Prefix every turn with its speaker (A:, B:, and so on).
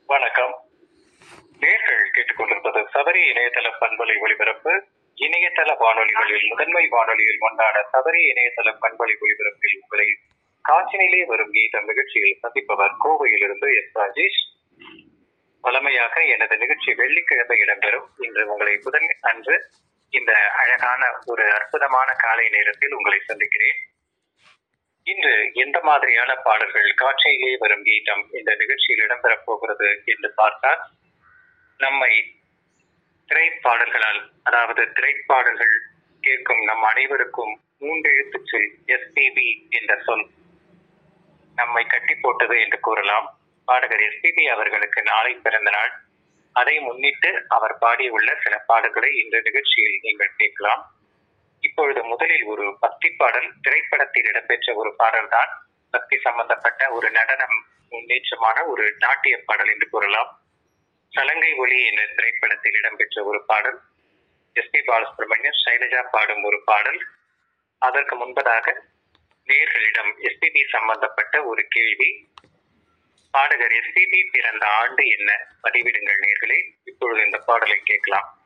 A: வணக்கம் நேர்கள் கேட்டுக்கொண்டிருப்பது சபரி இணையதள பண்பலை ஒளிபரப்பு இணையதள வானொலிகளில் முதன்மை வானொலியில் ஒன்றான சபரி இணையதள பண்பலை ஒளிபரப்பில் உங்களை காற்றினிலே வரும் கீதம் நிகழ்ச்சியில் சந்திப்பவர் கோவையிலிருந்து எஸ் ராஜேஷ் வழமையாக எனது நிகழ்ச்சி வெள்ளிக்கிழமை இடம்பெறும் இன்று உங்களை புதன் அன்று இந்த அழகான ஒரு அற்புதமான காலை நேரத்தில் உங்களை சந்திக்கிறேன் இன்று எந்த மாதிரியான பாடல்கள் காட்சியிலே வரும் கீதம் இந்த நிகழ்ச்சியில் இடம்பெறப் போகிறது என்று பார்த்தால் நம்மை திரைப்பாடல்களால் அதாவது திரைப்பாடல்கள் கேட்கும் நம் அனைவருக்கும் மூன்று எழுத்துச் சொல் எஸ்பிபி என்ற சொல் நம்மை கட்டி போட்டது என்று கூறலாம் பாடகர் எஸ்பிபி அவர்களுக்கு நாளை பிறந்த நாள் அதை முன்னிட்டு அவர் பாடியுள்ள சில பாடல்களை இந்த நிகழ்ச்சியில் நீங்கள் கேட்கலாம் இப்பொழுது முதலில் ஒரு பக்தி பாடல் திரைப்படத்தில் இடம்பெற்ற ஒரு பாடல்தான் பக்தி சம்பந்தப்பட்ட ஒரு நடனம் முன்னேற்றமான ஒரு நாட்டிய பாடல் என்று கூறலாம் சலங்கை ஒளி என்ற திரைப்படத்தில் இடம்பெற்ற ஒரு பாடல் எஸ் பி பாலசுப்ரமணியம் சைலஜா பாடும் ஒரு பாடல் அதற்கு முன்பதாக நேர்களிடம் எஸ்பிபி சம்பந்தப்பட்ட ஒரு கேள்வி பாடகர் எஸ்பிபி பிறந்த ஆண்டு என்ன பதிவிடுங்கள் நேர்களே இப்பொழுது இந்த பாடலை கேட்கலாம்